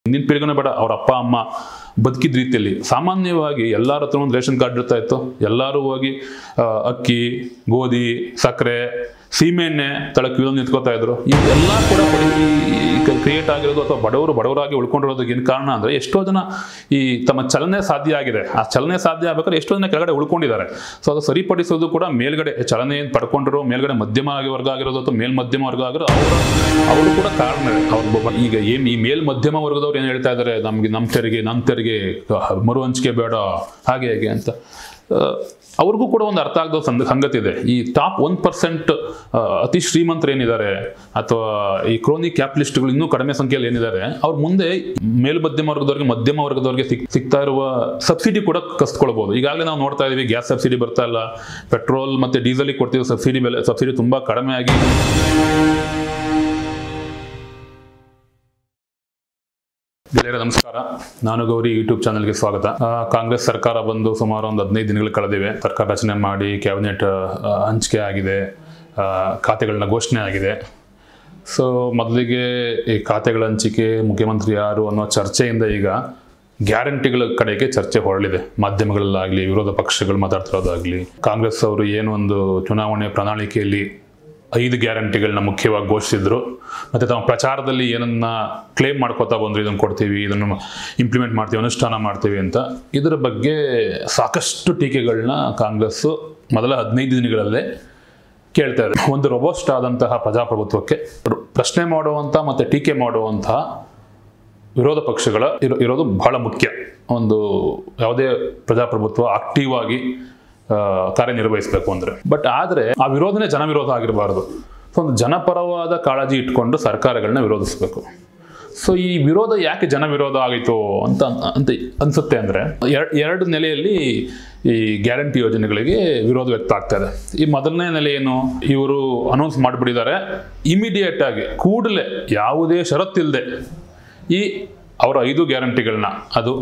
ಹಿಂದಿನ ಪೀಳಿಗೆನೂ ಬೇಡ ಅವ್ರ ಅಪ್ಪ ಅಮ್ಮ ಬದುಕಿದ ರೀತಿಯಲ್ಲಿ ಸಾಮಾನ್ಯವಾಗಿ ಎಲ್ಲರ ಹತ್ರ ಒಂದು ರೇಷನ್ ಕಾರ್ಡ್ ಇರ್ತಾ ಇತ್ತು ಎಲ್ಲರೂ ಹೋಗಿ ಆ, ಅಕ್ಕಿ ಗೋಧಿ ಸಕ್ಕರೆ ಸೀಮೆಎಣ್ಣೆ ತಳಕ್ಕೆ ಇಳಿದು ನಿಂತ್ಕೋತಾ ಇದ್ರು ಇದೆಲ್ಲ ಕೂಡ ಕ್ರಿಯೇಟ್ ಆಗಿರೋದು ಅಥವಾ ಬಡವರು ಬಡವರಾಗಿ ಉಳ್ಕೊಂಡಿರೋದಕ್ಕೆ ಏನು ಕಾರಣ ಅಂದ್ರೆ ಎಷ್ಟೋ ಜನ ಈ ತಮ್ಮ ಚಲನೆ ಸಾಧ್ಯ ಆಗಿದೆ ಆ ಚಲನೆ ಸಾಧ್ಯ ಆಗ್ಬೇಕಾದ್ರೆ ಎಷ್ಟೋ ಜನ ಕೆಳಗಡೆ ಉಳ್ಕೊಂಡಿದ್ದಾರೆ ಸೊ ಅದು ಸರಿಪಡಿಸೋದು ಕೂಡ ಮೇಲ್ಗಡೆ ಚಲನೆ ಏನು ಪಡ್ಕೊಂಡಿರೋ ಮೇಲ್ಗಡೆ ಮಧ್ಯಮ ಆಗಿ ವರ್ಗ ಆಗಿರೋದು ಅಥವಾ ಮೇಲ್ ಮಧ್ಯಮ ವರ್ಗ ಆಗಿರೋ ಅವರ ಅವರು ಕೂಡ ಕಾರಣ ಅವ್ರ ಈಗ ಏನ್ ಈ ಮೇಲ್ ಮಧ್ಯಮ ವರ್ಗದವ್ರು ಏನು ಹೇಳ್ತಾ ಇದ್ದಾರೆ ನಮ್ಗೆ ನಮ್ಮ ತೆರಿಗೆ ನಮ್ಮ ತೆರಿಗೆ ಮರು ಹಂಚಿಕೆ ಬೇಡ ಹಾಗೆ ಹೇಗೆ ಅಂತ ಆ, ಅವ್ರಿಗೂ ಕೂಡ ಒಂದು ಅರ್ಥ ಆಗದ ಸಂದ ಸಂಗತಿ ಇದೆ ಈ ಟಾಪ್ ಒನ್ ಪರ್ಸೆಂಟ್ ಅತಿ ಶ್ರೀಮಂತರು ಏನಿದ್ದಾರೆ ಅಥವಾ ಈ ಕ್ರೋನಿ ಕ್ಯಾಪಿಟಲಿಸ್ಟ್ಗಳು ಇನ್ನೂ ಕಡಿಮೆ ಸಂಖ್ಯೆಯಲ್ಲಿ ಏನಿದ್ದಾರೆ ಅವ್ರ ಮುಂದೆ ಮೇಲ್ ಮಧ್ಯಮ ವರ್ಗದವ್ರಿಗೆ ಮಧ್ಯಮ ವರ್ಗದವ್ರಿಗೆ ಸಿಕ್ ಸಿಗ್ತಾ ಇರುವ ಸಬ್ಸಿಡಿ ಕೂಡ ಕಸ್ಕೊಳ್ಬಹುದು ಈಗಾಗಲೇ ನಾವು ನೋಡ್ತಾ ಇದೀವಿ ಗ್ಯಾಸ್ ಸಬ್ಸಿಡಿ ಬರ್ತಾ ಇಲ್ಲ ಪೆಟ್ರೋಲ್ ಮತ್ತೆ ಡೀಸೆಲ್ ಕೊಡ್ತಿರೋ ಸಬ್ಸಿಡಿ ಬೆಲೆ ಸಬ್ಸಿಡಿ ತುಂಬಾ ಕಡಿಮೆ ಆಗಿ ಗೆಳೆಯರ ನಮಸ್ಕಾರ ನಾನು ಗೌರಿ ಯೂಟ್ಯೂಬ್ ಚಾನಲ್ಗೆ ಸ್ವಾಗತ ಆ, ಕಾಂಗ್ರೆಸ್ ಸರ್ಕಾರ ಬಂದು ಸುಮಾರು ಒಂದು ಹದಿನೈದು ದಿನಗಳು ಕಳೆದಿವೆ ಸರ್ಕಾರ ರಚನೆ ಮಾಡಿ ಕ್ಯಾಬಿನೆಟ್ ಆ, ಹಂಚಿಕೆ ಆಗಿದೆ ಆ, ಖಾತೆಗಳನ್ನ ಘೋಷಣೆ ಆಗಿದೆ ಸೊ ಮೊದಲಿಗೆ ಈ ಖಾತೆಗಳ ಹಂಚಿಕೆ ಮುಖ್ಯಮಂತ್ರಿ ಯಾರು ಅನ್ನೋ ಚರ್ಚೆಯಿಂದ ಈಗ ಗ್ಯಾರಂಟಿಗಳ ಕಡೆಗೆ ಚರ್ಚೆ ಹೊರಳಿದೆ ಮಾಧ್ಯಮಗಳಲ್ಲಾಗಲಿ ವಿರೋಧ ಪಕ್ಷಗಳು ಮಾತಾಡ್ತಿರೋದಾಗಲಿ ಕಾಂಗ್ರೆಸ್ ಅವರು ಏನೊಂದು ಚುನಾವಣೆ ಪ್ರಣಾಳಿಕೆಯಲ್ಲಿ ಐದು ಗ್ಯಾರಂಟಿಗಳನ್ನ ಮುಖ್ಯವಾಗಿ ಘೋಷಿಸಿದ್ರು ಮತ್ತು ತಮ್ಮ ಪ್ರಚಾರದಲ್ಲಿ ಏನನ್ನ ಕ್ಲೇಮ್ ಮಾಡ್ಕೋತಾ ಬಂದ್ರು ಇದನ್ನು ಕೊಡ್ತೀವಿ ಇದನ್ನು ಇಂಪ್ಲಿಮೆಂಟ್ ಮಾಡ್ತೀವಿ ಅನುಷ್ಠಾನ ಮಾಡ್ತೀವಿ ಅಂತ ಇದರ ಬಗ್ಗೆ ಸಾಕಷ್ಟು ಟೀಕೆಗಳನ್ನ ಕಾಂಗ್ರೆಸ್ಸು ಮೊದಲ ಹದಿನೈದು ದಿನಗಳಲ್ಲೇ ಕೇಳ್ತಾ ಇದೆ ಒಂದು ರೊಬೋಸ್ಟ್ ಆದಂತಹ ಪ್ರಜಾಪ್ರಭುತ್ವಕ್ಕೆ ಪ್ರ- ಪ್ರಶ್ನೆ ಮಾಡುವಂಥ ಮತ್ತು ಟೀಕೆ ಮಾಡುವಂತಹ ವಿರೋಧ ಪಕ್ಷಗಳ ಇರೋ ಇರೋದು ಬಹಳ ಮುಖ್ಯ ಒಂದು ಯಾವುದೇ ಪ್ರಜಾಪ್ರಭುತ್ವ ಆಕ್ಟಿವ್ ಆಗಿ ಆ, ಕಾರ್ಯನಿರ್ವಹಿಸಬೇಕು ಅಂದರೆ ಬಟ್ ಆದರೆ ಆ ವಿರೋಧನೆ ಜನವಿರೋಧ ಆಗಿರಬಾರ್ದು ಸೊ ಒಂದು ಜನಪರವಾದ ಕಾಳಜಿ ಇಟ್ಕೊಂಡು ಸರ್ಕಾರಗಳನ್ನ ವಿರೋಧಿಸಬೇಕು ಸೊ ಈ ವಿರೋಧ ಯಾಕೆ ಜನ ವಿರೋಧ ಆಯಿತು ಅಂತ ಅಂತ ಅನ್ಸುತ್ತೆ ಅಂದರೆ ಎರಡು ನೆಲೆಯಲ್ಲಿ ಈ ಗ್ಯಾರಂಟಿ ಯೋಜನೆಗಳಿಗೆ ವಿರೋಧ ವ್ಯಕ್ತ ಆಗ್ತಾ ಇದೆ ಈ ಮೊದಲನೇ ನೆಲೆ ಏನು ಇವರು ಅನೌನ್ಸ್ ಮಾಡಿಬಿಟ್ಟಿದ್ದಾರೆ ಇಮಿಡಿಯೇಟ್ ಆಗಿ ಕೂಡಲೇ ಯಾವುದೇ ಷರತ್ತಿಲ್ಲದೆ ಈ ಅವರ ಐದು ಗ್ಯಾರಂಟಿಗಳನ್ನ ಅದು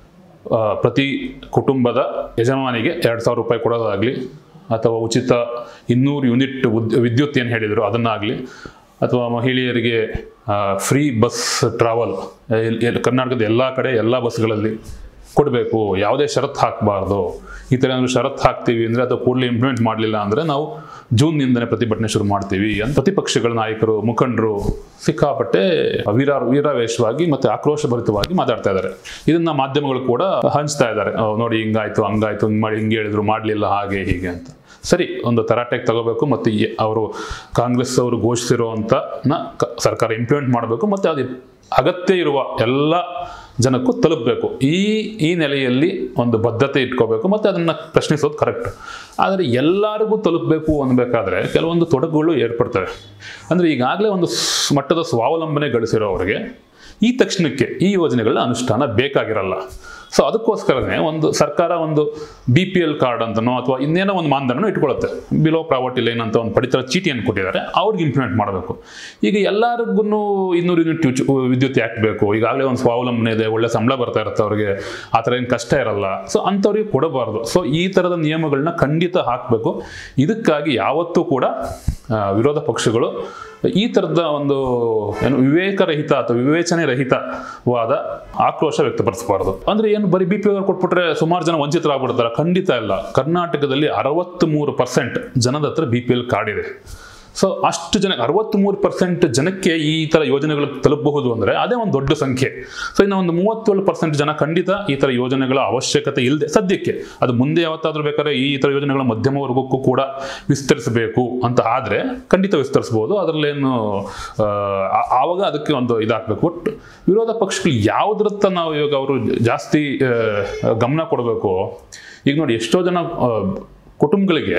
ಆ, ಪ್ರತಿ ಕುಟುಂಬದ ಯಜಮಾನಿಗೆ ಎರಡು ಸಾವಿರ ರೂಪಾಯಿ ಕೊಡೋದಾಗಲಿ ಅಥವಾ ಉಚಿತ ಇನ್ನೂರು ಯೂನಿಟ್ ಉದ್ ವಿದ್ಯುತ್ ಏನು ಹೇಳಿದರು ಅದನ್ನಾಗಲಿ ಅಥವಾ ಮಹಿಳೆಯರಿಗೆ ಫ್ರೀ ಬಸ್ ಟ್ರಾವೆಲ್ ಕರ್ನಾಟಕದ ಎಲ್ಲ ಕಡೆ ಎಲ್ಲ ಬಸ್ಗಳಲ್ಲಿ ಕೊಡಬೇಕು ಯಾವುದೇ ಷರತ್ತು ಹಾಕಬಾರ್ದು ಈ ಥರ ಏನಾದ್ರು ಷರತ್ತು ಹಾಕ್ತೀವಿ ಅಂದರೆ ಅಥವಾ ಕೂಡಲೇ ಇಂಪ್ಲಿಮೆಂಟ್ ಮಾಡಲಿಲ್ಲ ಅಂದರೆ ನಾವು ಜೂನ್ನಿಂದನೇ ಪ್ರತಿಭಟನೆ ಶುರು ಮಾಡ್ತೀವಿ ಅಂತ ಪ್ರತಿಪಕ್ಷಗಳ ನಾಯಕರು ಮುಖಂಡರು ಸಿಕ್ಕಾಪಟ್ಟೆ ವೀರ ವೀರಾವೇಶವಾಗಿ ಮತ್ತು ಆಕ್ರೋಶಭರಿತವಾಗಿ ಮಾತಾಡ್ತಾ ಇದ್ದಾರೆ ಇದನ್ನ ಮಾಧ್ಯಮಗಳು ಕೂಡ ಹಂಚ್ತಾ ಇದ್ದಾರೆ ಅಹ್ ನೋಡಿ ಹಿಂಗಾಯ್ತು ಹಂಗಾಯ್ತು ಹಿಂಗೆ ಮಾಡಿ ಹಿಂಗೆ ಹೇಳಿದ್ರು ಮಾಡಲಿಲ್ಲ ಹಾಗೆ ಹೀಗೆ ಅಂತ ಸರಿ ಒಂದು ತರಾಟೆಗೆ ತಗೋಬೇಕು ಮತ್ತು ಈ ಅವರು ಕಾಂಗ್ರೆಸ್ ಅವರು ಘೋಷಿಸಿರುವಂಥ ಸರ್ಕಾರ ಇಂಪ್ಲಿಮೆಂಟ್ ಮಾಡಬೇಕು ಮತ್ತು ಅದು ಅಗತ್ಯ ಇರುವ ಎಲ್ಲ ಜನಕ್ಕೂ ತಲುಪಬೇಕು ಈ ಈ ನೆಲೆಯಲ್ಲಿ ಒಂದು ಬದ್ಧತೆ ಇಟ್ಕೋಬೇಕು ಮತ್ತು ಅದನ್ನು ಪ್ರಶ್ನಿಸೋದು ಕರೆಕ್ಟ್ ಆದರೆ ಎಲ್ಲರಿಗೂ ತಲುಪಬೇಕು ಅನ್ಬೇಕಾದ್ರೆ ಕೆಲವೊಂದು ತೊಡಕುಗಳು ಏರ್ಪಡ್ತವೆ ಅಂದರೆ ಈಗಾಗಲೇ ಒಂದು ಸ್- ಮಟ್ಟದ ಸ್ವಾವಲಂಬನೆ ಗಳಿಸಿರೋರಿಗೆ ಈ ತಕ್ಷಣಕ್ಕೆ ಈ ಯೋಜನೆಗಳ ಅನುಷ್ಠಾನ ಬೇಕಾಗಿರಲ್ಲ ಸೊ ಅದಕ್ಕೋಸ್ಕರನೇ ಒಂದು ಸರ್ಕಾರ ಒಂದು ಬಿ ಪಿ ಎಲ್ ಕಾರ್ಡ್ ಅಂತನೋ ಅಥವಾ ಇನ್ನೇನೋ ಒಂದು ಮಾನದಂಡನೂ ಇಟ್ಕೊಳ್ಳುತ್ತೆ ಬಿಲೋ ಪ್ರಾವರ್ಟಿ ಲೈನ್ ಅಂತ ಒಂದು ಪಡಿತರ ಚೀಟಿಯನ್ನು ಕೊಟ್ಟಿದ್ದಾರೆ ಅವ್ರಿಗೆ ಇಂಪ್ಲಿಮೆಂಟ್ ಮಾಡಬೇಕು ಈಗ ಎಲ್ಲರಿಗೂ ಇನ್ನೂರು ಯೂನಿಟ್ ಉಚ್- ವಿದ್ಯುತ್ ಯಾಕೆ ಬೇಕು ಈಗಾಗಲೇ ಒಂದು ಸ್ವಾವಲಂಬನೆ ಇದೆ ಒಳ್ಳೆ ಸಂಬಳ ಬರ್ತಾ ಇರುತ್ತೆ ಅವ್ರಿಗೆ ಆ ಥರ ಏನು ಕಷ್ಟ ಇರಲ್ಲ ಸೊ ಅಂಥವ್ರಿಗೆ ಕೊಡಬಾರ್ದು ಸೊ ಈ ಥರದ ನಿಯಮಗಳನ್ನ ಖಂಡಿತ ಹಾಕಬೇಕು ಇದಕ್ಕಾಗಿ ಯಾವತ್ತೂ ಕೂಡ ಆ, ವಿರೋಧ ಪಕ್ಷಗಳು ಈ ಥರದ ಒಂದು ಏನು ವಿವೇಕರಹಿತ ಅಥವಾ ವಿವೇಚನೆ ರಹಿತವಾದ ಆಕ್ರೋಶ ವ್ಯಕ್ತಪಡಿಸಬಾರದು ಅಂದ್ರೆ ಏನು ಬರೀ ಬಿ ಪಿ ಎಲ್ ಕೊಟ್ಬಿಟ್ರೆ ಸುಮಾರು ಜನ ವಂಚಿತರಾಗ್ಬಿಡ್ತಾರೆ ಖಂಡಿತ ಇಲ್ಲ ಕರ್ನಾಟಕದಲ್ಲಿ ಅರವತ್ತ್ ಮೂರು ಪರ್ಸೆಂಟ್ ಜನದ ಹತ್ರ ಬಿ ಪಿ ಎಲ್ ಕಾರ್ಡ್ ಇದೆ ಸೊ ಅಷ್ಟು ಜನ ಅರವತ್ತ್ಮೂರು ಪರ್ಸೆಂಟ್ ಜನಕ್ಕೆ ಈ ಥರ ಯೋಜನೆಗಳು ತಲುಪಬಹುದು ಅಂದರೆ ಅದೇ ಒಂದು ದೊಡ್ಡ ಸಂಖ್ಯೆ ಸೊ ಇನ್ನು ಒಂದು ಮೂವತ್ತೇಳು ಪರ್ಸೆಂಟ್ ಜನ ಖಂಡಿತ ಈ ಥರ ಯೋಜನೆಗಳ ಅವಶ್ಯಕತೆ ಇಲ್ಲದೆ ಸದ್ಯಕ್ಕೆ ಅದು ಮುಂದೆ ಯಾವತ್ತಾದ್ರೂ ಬೇಕಾದ್ರೆ ಈ ಥರ ಯೋಜನೆಗಳ ಮಧ್ಯಮ ವರ್ಗಕ್ಕೂ ಕೂಡ ವಿಸ್ತರಿಸಬೇಕು ಅಂತ ಆದರೆ ಖಂಡಿತ ವಿಸ್ತರಿಸ್ಬೋದು ಅದರಲ್ಲೇನು ಆ, ಆ- ಆವಾಗ ಅದಕ್ಕೆ ಒಂದು ಇದಾಗಬೇಕು ಬಟ್ ವಿರೋಧ ಪಕ್ಷಗಳು ಯಾವುದ್ರತ್ತ ನಾವು ಇವಾಗ ಅವರು ಜಾಸ್ತಿ ಆ, ಗಮನ ಕೊಡಬೇಕು ಈಗ ನೋಡಿ ಎಷ್ಟೋ ಜನ ಆ, ಕುಟುಂಬಗಳಿಗೆ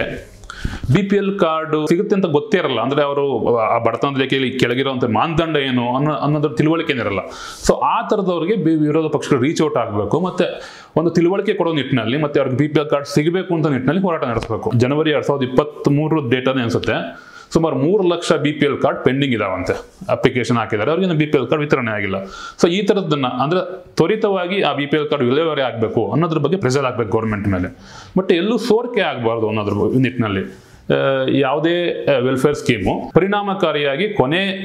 ಬಿ ಪಿ ಎಲ್ ಕಾರ್ಡ್ ಸಿಗುತ್ತೆ ಅಂತ ಗೊತ್ತೇ ಇರಲ್ಲ ಅಂದ್ರೆ ಅವರು ಆ ಬಡತನದ ರೇಖೆಯಲ್ಲಿ ಕೆಳಗಿರುವಂತ ಮಾನದಂಡ ಏನು ಅನ್ನೋ ಅನ್ನೋದ್ರ ತಿಳುವಳಿಕೆ ಇರಲ್ಲ ಸೊ ಆ ಥರದವ್ರಿಗೆ ಬಿ ವಿರೋಧ ಪಕ್ಷಗಳು ರೀಚ್ ಔಟ್ ಆಗಬೇಕು ಮತ್ತೆ ಒಂದು ತಿಳುವಳಿಕೆ ಕೊಡೋ ನಿಟ್ಟಿನಲ್ಲಿ ಮತ್ತೆ ಅವ್ರಿಗೆ ಬಿ ಪಿ ಎಲ್ ಕಾರ್ಡ್ ಸಿಗಬೇಕು ಅಂತ ನಿಟ್ಟಿನಲ್ಲಿ ಹೋರಾಟ ನಡೆಸಬೇಕು ಜನವರಿ ಎರಡ್ ಸಾವಿರದ ಇಪ್ಪತ್ತ್ ಮೂರು ಡೇಟಾನೇ ಅನ್ಸುತ್ತೆ ಸುಮಾರು ಮೂರು lakh B P L card pending ಇದಾವಂತೆ ಅಪ್ಲಿಕೇಶನ್ ಹಾಕಿದ್ದಾರೆ ಅವ್ರಿಗೆ ಬಿ ಪಿ ಎಲ್ ಕಾರ್ಡ್ ವಿತರಣೆ ಆಗಿಲ್ಲ ಸೊ ಈ ಥರದ್ದನ್ನ ಅಂದ್ರೆ ತ್ವರಿತವಾಗಿ ಆ ಬಿ ಪಿ ಎಲ್ ಕಾರ್ಡ್ ವಿಲೇವಾರಿ ಆಗಬೇಕು ಅನ್ನೋದ್ರ ಬಗ್ಗೆ ಪ್ರೆಷರ್ ಆಗಬೇಕು ಗೌರ್ಮೆಂಟ್ ಮೇಲೆ ಬಟ್ ಎಲ್ಲೂ ಸೋರಿಕೆ ಆಗಬಾರ್ದು ಅನ್ನೋದ್ರ ಬ- ನಿಟ್ಟಿನಲ್ಲಿ ಆ, ಯಾವುದೇ ವೆಲ್ಫೇರ್ ಸ್ಕೀಮು ಪರಿಣಾಮಕಾರಿಯಾಗಿ ಕೊನೆ